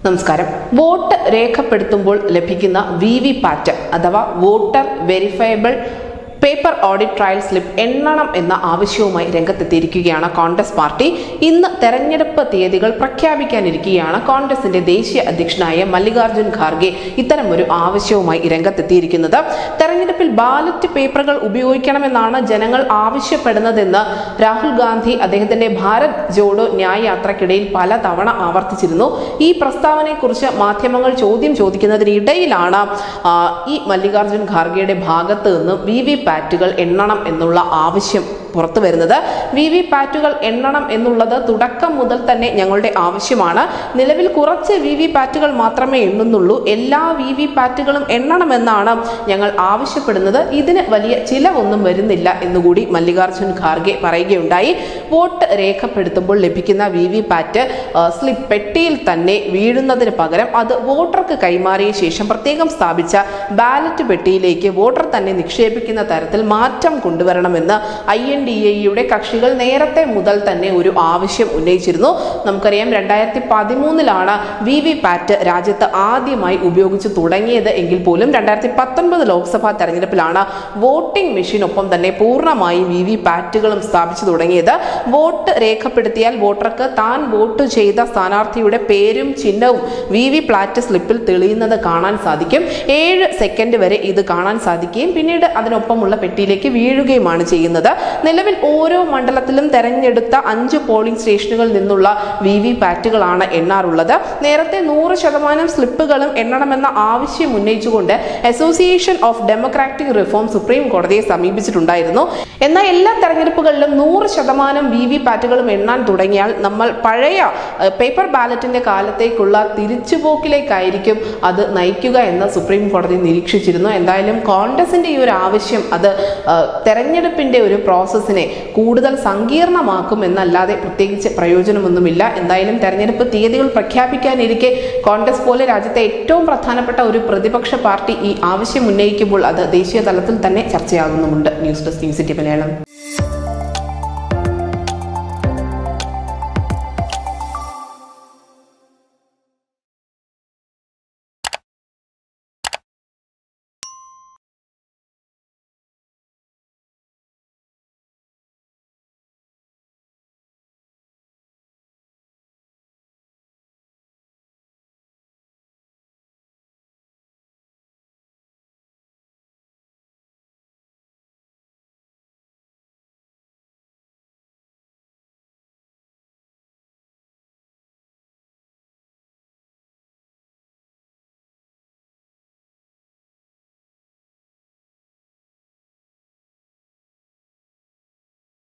നമസ്കാരം വോട്ട് രേഖപ്പെടുത്തുമ്പോൾ ലഭിക്കുന്ന V V PAT അഥവാ voter verifiable paper audit trail slip എണ്ണണം എന്ന ആവശ്യവുമായി രംഗത്തെത്തിയിരിക്കുകയാണ് കോൺഗ്രസ് പാർട്ടി ഇന്ന് തെരഞ്ഞെടുപ്പ് തീയതികൾ പ്രഖ്യാപിക്കാനിരിക്കുകയാണ് കോൺഗ്രസിന്റെ ദേശീയ അധ്യക്ഷനായ മല്ലികാർജ്ജുൻ ഖാർഗെ ഇത്തരം ഒരു ആവശ്യവുമായി രംഗത്തെത്തിയിരിക്കുന്നത് തെരഞ്ഞെടുപ്പിൽ ബാലറ്റ് പേപ്പറുകൾ ഉപയോഗിക്കണമെന്നാണ് ജനങ്ങൾ ആവശ്യപ്പെടുന്നതെന്ന് രാഹുൽ ഗാന്ധി അദ്ദേഹത്തിന്റെ ഭാരത് ജോഡോ ന്യായ യാത്രക്കിടയിൽ പല തവണ ആവർത്തിച്ചിരുന്നു ഈ പ്രസ്താവനയെക്കുറിച്ച് മാധ്യമങ്ങൾ ചോദ്യം ചോദിക്കുന്നതിനിടയിലാണ് ആ, ഈ മല്ലികാർജ്ജുൻ ഖാർഗെയുടെ ഭാഗത്ത് നിന്ന് വി വി പാറ്റുകൾ എണ്ണണം എന്നുള്ള ആവശ്യം പുറത്തു വരുന്നത് വി വി പാറ്റുകൾ എണ്ണണം എന്നുള്ളത് തുടക്കം മുതൽ തന്നെ ഞങ്ങളുടെ ആവശ്യമാണ് നിലവിൽ കുറച്ച് വി വി പാറ്റുകൾ മാത്രമേ എണ്ണുന്നുള്ളൂ എല്ലാ വി വി പാറ്റുകളും എണ്ണണമെന്നാണ് ഞങ്ങൾ ആവശ്യപ്പെടുന്നത് ഇതിന് വലിയ ചിലവൊന്നും വരുന്നില്ല എന്നുകൂടി മല്ലികാർജ്ജുൻ ഖാർഗെ പറയുകയുണ്ടായി വോട്ട് രേഖപ്പെടുത്തുമ്പോൾ ലഭിക്കുന്ന വി വി പാറ്റ് ആ, സ്ലിപ്പ് പെട്ടിയിൽ തന്നെ വീഴുന്നതിന് പകരം അത് വോട്ടർക്ക് കൈമാറിയ ശേഷം പ്രത്യേകം സ്ഥാപിച്ച ബാലറ്റ് പെട്ടിയിലേക്ക് വോട്ടർ തന്നെ നിക്ഷേപിക്കുന്ന തരത്തിൽ മാറ്റം കൊണ്ടുവരണമെന്ന് ഐ എൻ ഡി എയുടെ കക്ഷികൾ നേരത്തെ മുതൽ തന്നെ ഒരു ആവശ്യം ഉന്നയിച്ചിരുന്നു നമുക്കറിയാം രണ്ടായിരത്തി പതിമൂന്നിലാണ് വി വി പാറ്റ് രാജ്യത്ത് ആദ്യമായി ഉപയോഗിച്ച് തുടങ്ങിയത് എങ്കിൽ പോലും രണ്ടായിരത്തി പത്തൊൻപത് ലോക്സഭാ തെരഞ്ഞെടുപ്പിലാണ് വോട്ടിംഗ് മെഷീനൊപ്പം തന്നെ പൂർണ്ണമായും വി വി പാറ്റുകളും സ്ഥാപിച്ചു തുടങ്ങിയത് വോട്ട് രേഖപ്പെടുത്തിയാൽ വോട്ടർക്ക് താൻ വോട്ട് ചെയ്ത സ്ഥാനാർത്ഥിയുടെ പേരും ചിഹ്നവും വി വി പ്ലാറ്റ് സ്ലിപ്പിൽ തെളിയുന്നത് കാണാൻ സാധിക്കും ഏഴ് സെക്കൻഡ് വരെ ഇത് കാണാൻ സാധിക്കുകയും പിന്നീട് അതിനൊപ്പമുള്ള പെട്ടിയിലേക്ക് വീഴുകയുമാണ് ചെയ്യുന്നത് നിലവിൽ ഓരോ മണ്ഡലത്തിലും തെരഞ്ഞെടുത്ത അഞ്ച് പോളിംഗ് സ്റ്റേഷനുകളിൽ നിന്നുള്ള വി വി പാറ്റുകളാണ് എണ്ണാറുള്ളത് നേരത്തെ നൂറ് ശതമാനം സ്ലിപ്പുകളും എണ്ണണമെന്ന ആവശ്യം ഉന്നയിച്ചുകൊണ്ട് Association of Democratic Reform Supreme കോടതിയെ സമീപിച്ചിട്ടുണ്ടായിരുന്നു എന്നാൽ എല്ലാ തെരഞ്ഞെടുപ്പുകളിലും നൂറ് ശതമാനം വി വി പാറ്റുകളും എണ്ണാൻ തുടങ്ങിയാൽ നമ്മൾ പഴയ ഏഹ്, പേപ്പർ ബാലറ്റിന്റെ കാലത്തേക്കുള്ള തിരിച്ചുപോക്കിലേക്കായിരിക്കും അത് നയിക്കുക എന്ന് സുപ്രീം കോടതി നിരീക്ഷിച്ചിരുന്നു എന്തായാലും കോൺഗ്രസിന്റെ ഈ ഒരു ആവശ്യം അത് ഏഹ്, തെരഞ്ഞെടുപ്പിന്റെ ഒരു പ്രോസസ്സിനെ കൂടുതൽ സങ്കീർണമാക്കും എന്നല്ലാതെ പ്രത്യേകിച്ച് പ്രയോജനമൊന്നുമില്ല എന്തായാലും തെരഞ്ഞെടുപ്പ് തീയതികൾ പ്രഖ്യാപിക്കാനിരിക്കെ കോൺഗ്രസ് പോലെ രാജ്യത്തെ ഏറ്റവും പ്രധാനപ്പെട്ട ഒരു പ്രതിപക്ഷ പാർട്ടി ഈ ആവശ്യം ഉന്നയിക്കുമ്പോൾ അത് ദേശീയ തലത്തിൽ തന്നെ ചർച്ചയാകുന്നുമുണ്ട് news desk news city Malayalam